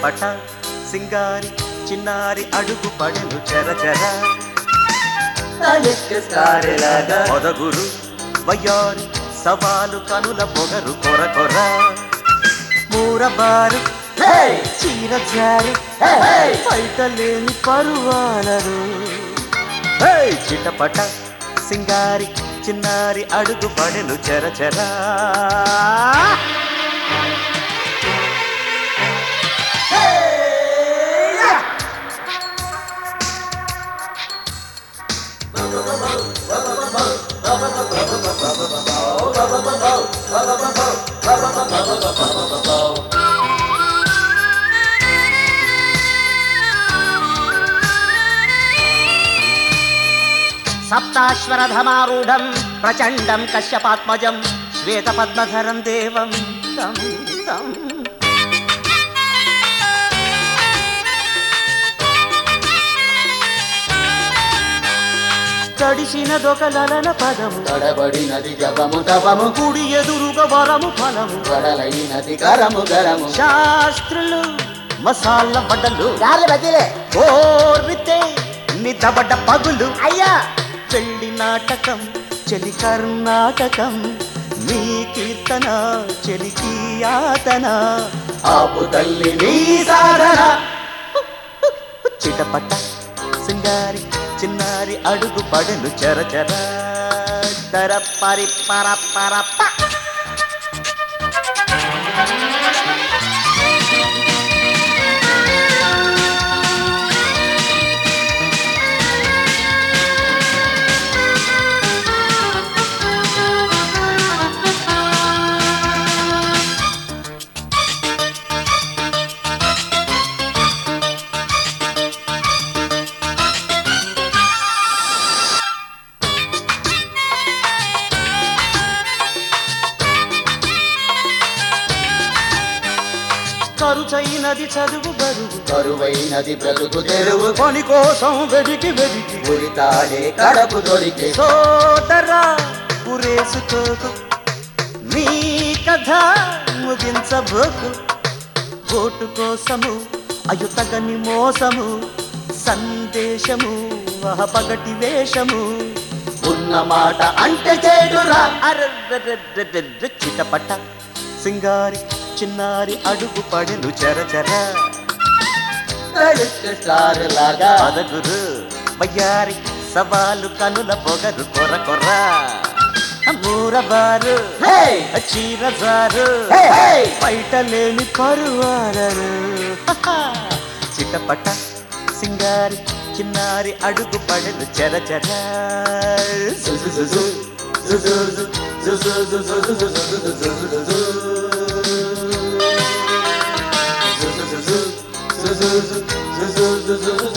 చిటపట సింగారి చిన్నారి అడుగు పడెను చెరచెర మొదగురు వయ్యారి సవాలు కనుల పొగరు కొర కొర మూరబారు చీర జారి బయట లేని పరువాలరు చిటపట సింగారి చిన్నారి అడుగు పడెను చెరచెరా సప్తాశ్వరధమారూఢం ప్రచండం కశ్యపాత్మజం శ్వేతపద్మధరం దేవం తం తం తడిసిన దొకలన పదము తడబడినది జపము తపము కుడి ఎదురుగా వరము ఫలము వడలైనది కరము గరము శాస్త్రులు మసాలా బట్టలు గాలి బదిలే కోరితే నిదబడ్డ పగులు అయ్యా పెళ్లి నాటకం చెలి కర్ణాటకం మీ కీర్తన చెలికి యాతన ఆపు తల్లి నీ సాధన చిటపట సింగారి చిన్నారి అడుగు పడను చరచర తర పరి పర పర ప. ఖరుచైనది చదువు బరువు కరువైనది బ్రతుకు తెరువు పని కోసం వెదికి వెదికి ఉరితాడే కడపు దొరికే సోదరా ఉరేసుకోకు నీ కథ ముగించబోకు ఓటు కోసము అయుతగని మోసము సందేశము పగటి వేషము ఉన్న మాట అంటే చేడురా అర్రర్రర్రర్ర చిటపట సింగారి చిన్నారి అడుగు పడెను చరచర స్టార్ లాగా పదగురు బయ్యారి సవాలు కనుల పొగరు కొర కొర్ర మూరబారు హే! చీరజారు హే, హే! బయట లేని పరువారరు చిటపట సింగారి చిన్నారి అడుగు పడెను చరచర జుజు జుజు. జుజు జుజు. జుజు జుజు జుజు జుజు జుజు జుజు జుజు. జుజు జుజు. జుజు జుజు. జుజు జుజు జుజు